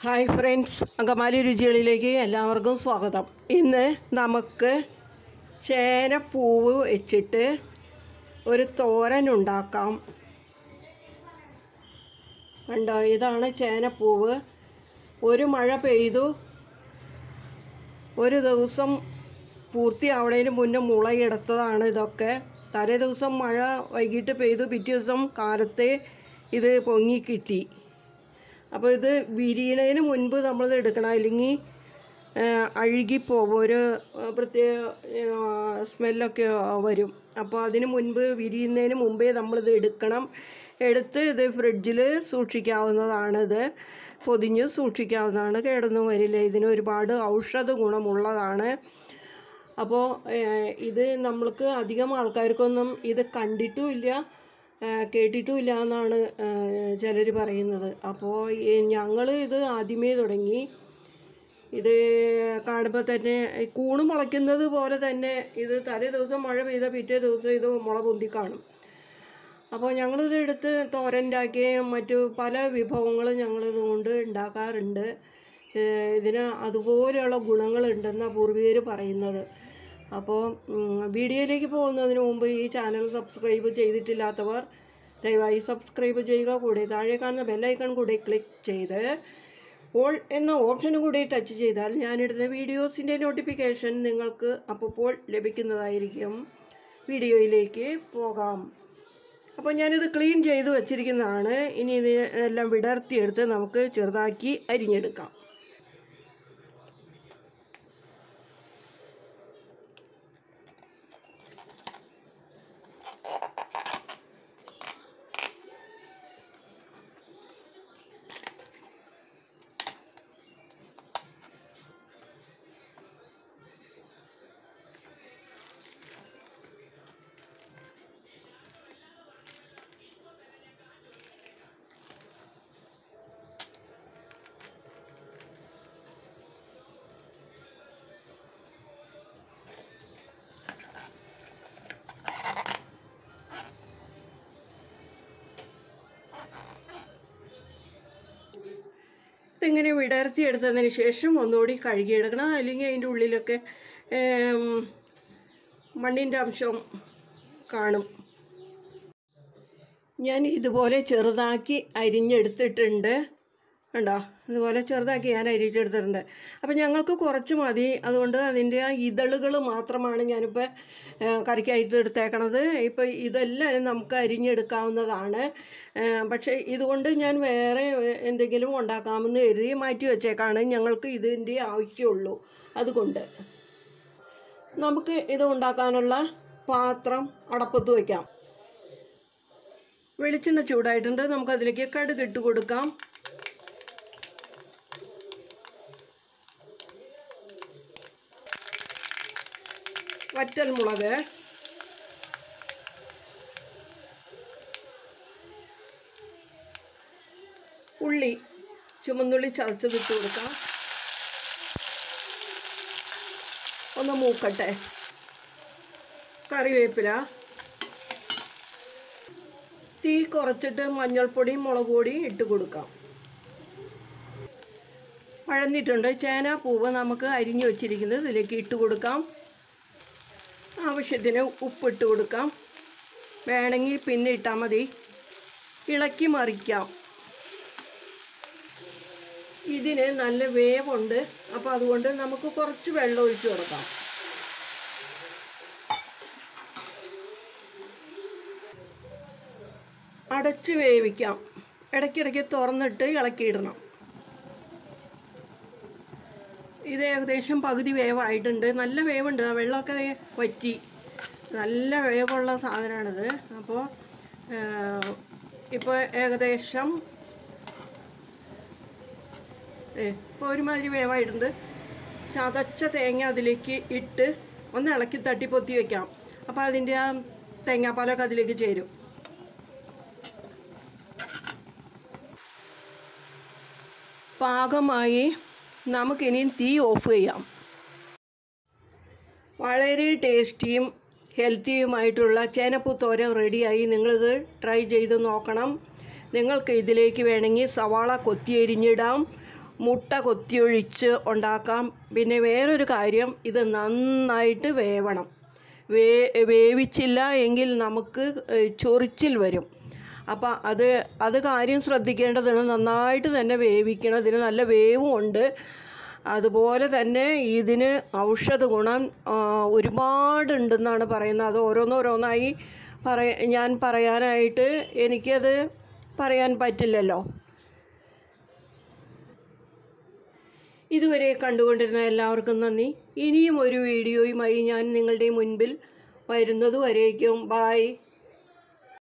hi friends Angamaly രുചികളിലേക്ക് എല്ലാവർക്കും സ്വാഗതം ഇന്ന് നമുക്ക് ചേനപ്പൂവ് വെച്ചിട്ട് ഒരു തോരൻ ഉണ്ടാക്കാം കണ്ടോ ഇതാണ് ചേനപ്പൂവ് ഒരു മഴ പെയ്തു ഒരു ദിവസം പൂർത്തിയാവണതിന് മുന്നേ മുളയെടുത്തതാണ് ഇതൊക്കെ തലേ ദിവസം മഴ വൈകിട്ട് പെയ്തു പിറ്റേ ദിവസം കാലത്തെ ഇത് പൊങ്ങി കിട്ടി അപ്പോൾ ഇത് വിരിയണതിന് മുൻപ് നമ്മളിത് എടുക്കണം അല്ലെങ്കിൽ അഴുകിപ്പോകും ഒരു ആ, പ്രത്യേക ആ, സ്മെല്ലൊക്കെ വരും അപ്പോൾ അതിന് മുൻപ് വിരിയുന്നതിന് മുമ്പേ നമ്മളിത് എടുക്കണം എടുത്ത് ഇത് ഫ്രിഡ്ജിൽ സൂക്ഷിക്കാവുന്നതാണിത് പൊതിഞ്ഞ് സൂക്ഷിക്കാവുന്നതാണ് കേടൊന്നും വരില്ല ഇതിന് ഒരുപാട് ഔഷധ ഗുണമുള്ളതാണ് അപ്പോൾ ഇത് നമ്മൾക്ക് അധികം ആൾക്കാർക്കൊന്നും ഇത് കണ്ടിട്ടുമില്ല കേട്ടിട്ടുമില്ല എന്നാണ് ചിലർ പറയുന്നത് അപ്പോൾ ഞങ്ങൾ ഇത് ആദ്യമേ തുടങ്ങി ഇത് കാണുമ്പോൾ തന്നെ ഈ കൂണ് മുളയ്ക്കുന്നത് പോലെ തന്നെ ഇത് തലേ ദിവസം മഴ പെയ്ത പിറ്റേ ദിവസം ഇത് മുള പൊന്തി കാണും അപ്പോൾ ഞങ്ങളിത് എടുത്ത് തോരൻ്റാക്കി മറ്റു പല വിഭവങ്ങളും ഞങ്ങളിത് കൊണ്ട് ഉണ്ടാക്കാറുണ്ട് ഏഹ് ഇതിന് അതുപോലെയുള്ള ഗുണങ്ങളുണ്ടെന്നാണ് പൂർവികർ പറയുന്നത് അപ്പോൾ ഉം, വീഡിയോയിലേക്ക് പോകുന്നതിന് മുമ്പ് ഈ ചാനൽ സബ്സ്ക്രൈബ് ചെയ്തിട്ടില്ലാത്തവർ ദയവായി സബ്സ്ക്രൈബ് ചെയ്യുക കൂടെ താഴെ കാണുന്ന ബെല്ലൈക്കൺ കൂടി ക്ലിക്ക് ചെയ്ത് ഓൾ എന്ന ഓപ്ഷനും കൂടി ടച്ച് ചെയ്താൽ ഞാനിടുന്ന വീഡിയോസിൻ്റെ നോട്ടിഫിക്കേഷൻ നിങ്ങൾക്ക് അപ്പോൾ ലഭിക്കുന്നതായിരിക്കും വീഡിയോയിലേക്ക് പോകാം അപ്പോൾ ഞാനിത് ക്ലീൻ ചെയ്ത് വച്ചിരിക്കുന്നതാണ് ഇനി ഇത് എല്ലാം വിടർത്തിയെടുത്ത് നമുക്ക് ചെറുതാക്കി അരിഞ്ഞെടുക്കാം ഇതിങ്ങനെ വിടർത്തിയെടുത്തതിന് ശേഷം ഒന്നുകൂടി കഴുകിയെടുക്കണം അല്ലെങ്കിൽ അതിൻ്റെ ഉള്ളിലൊക്കെ ഏം, മണ്ണിൻ്റെ അംശം കാണും ഞാൻ ഇതുപോലെ ചെറുതാക്കി അരിഞ്ഞെടുത്തിട്ടുണ്ട് കണ്ടോ ഇതുപോലെ ചെറുതാക്കി ഞാൻ അരിച്ചെടുത്തിട്ടുണ്ട് അപ്പം ഞങ്ങൾക്ക് കുറച്ച് മതി അതുകൊണ്ട് അതിൻ്റെ ആ ഇതളുകൾ മാത്രമാണ് ഞാനിപ്പോൾ ഏ, കറിക്കായിട്ട് എടുത്തേക്കണത് ഇപ്പോൾ ഇതെല്ലാം നമുക്ക് അരിഞ്ഞെടുക്കാവുന്നതാണ് ഏ, പക്ഷേ ഇതുകൊണ്ട് ഞാൻ വേറെ എന്തെങ്കിലും ഉണ്ടാക്കാമെന്ന് കരുതി മാറ്റി വെച്ചേക്കാണ് ഞങ്ങൾക്ക് ഇതിൻ്റെ ആവശ്യമുള്ളൂ അതുകൊണ്ട് നമുക്ക് ഇത് ഉണ്ടാക്കാനുള്ള പാത്രം അടപ്പത്ത് വയ്ക്കാം വെളിച്ചെണ്ണ ചൂടായിട്ടുണ്ട് നമുക്കതിലേക്ക് കടുക് ഇട്ട് കൊടുക്കാം വറ്റൽ മുളക് ഉള്ളി ചുമന്നുള്ളി ചതച്ചതിട്ട് കൊടുക്കാം ഒന്ന് മൂക്കട്ടെ കറിവേപ്പില തീ കുറച്ചിട്ട് മഞ്ഞൾപ്പൊടിയും മുളക് പൊടിയും ഇട്ട് കൊടുക്കാം പഴന്നിട്ടുണ്ട് ചേന പൂവ് നമുക്ക് അരിഞ്ഞു വച്ചിരിക്കുന്നത് ഇതിലേക്ക് ഇട്ട് കൊടുക്കാം ആവശ്യത്തിന് ഉപ്പിട്ട് കൊടുക്കാം വേണമെങ്കിൽ പിന്നെ ഇട്ടാൽ മതി ഇളക്കി മറിക്കാം ഇതിന് നല്ല വേവുണ്ട് അപ്പോൾ അതുകൊണ്ട് നമുക്ക് കുറച്ച് വെള്ളം ഒഴിച്ച് കൊടുക്കാം അടച്ച് വേവിക്കാം ഇടയ്ക്കിടയ്ക്ക് തുറന്നിട്ട് ഇളക്കിയിടണം ഇത് ഏകദേശം പകുതി വേവായിട്ടുണ്ട് നല്ല വേവുണ്ട് ആ വെള്ളമൊക്കെ ദേ വറ്റി നല്ല വേവുള്ള സാധനമാണിത് അപ്പോൾ ഇപ്പോൾ ഏകദേശം ഏ ഇപ്പോൾ ഒരുമാതിരി വേവായിട്ടുണ്ട് ചതച്ച തേങ്ങ അതിലേക്ക് ഇട്ട് ഒന്ന് ഇളക്കി തട്ടി പൊത്തി വെക്കാം അപ്പോൾ അതിൻ്റെ ആ തേങ്ങാപ്പാലൊക്കെ അതിലേക്ക് ചേരും പാകമായി നമുക്കിനിയും തീ ഓഫ് ചെയ്യാം വളരെ ടേസ്റ്റിയും ഹെൽത്തിയുമായിട്ടുള്ള ചേനപ്പൂ തോരൻ റെഡിയായി നിങ്ങളിത് ട്രൈ ചെയ്ത് നോക്കണം നിങ്ങൾക്ക് ഇതിലേക്ക് വേണമെങ്കിൽ സവാള കൊത്തിയരിഞ്ഞിടാം മുട്ട കൊത്തിയൊഴിച്ച് ഉണ്ടാക്കാം പിന്നെ വേറൊരു കാര്യം ഇത് നന്നായിട്ട് വേവണം വേ വേവിച്ചില്ല എങ്കിൽ നമുക്ക് ഏഹ്, ചൊറിച്ചിൽ വരും അപ്പം അത് അത് കാര്യം ശ്രദ്ധിക്കേണ്ടതാണ് നന്നായിട്ട് തന്നെ വേവിക്കണം ഇതിന് നല്ല വേവും ഉണ്ട് അതുപോലെ തന്നെ ഇതിന് ഔഷധ ഗുണം ആ, ഒരുപാടുണ്ടെന്നാണ് പറയുന്നത് അത് ഓരോന്നോരോന്നായി പറയ ഞാൻ പറയാനായിട്ട് എനിക്കത് പറയാൻ പറ്റില്ലല്ലോ ഇതുവരെ കണ്ടുകൊണ്ടിരുന്ന എല്ലാവർക്കും നന്ദി ഇനിയും ഒരു വീഡിയോയുമായി ഞാൻ നിങ്ങളുടെ മുൻപിൽ വരുന്നതുവരേക്കും ബായ്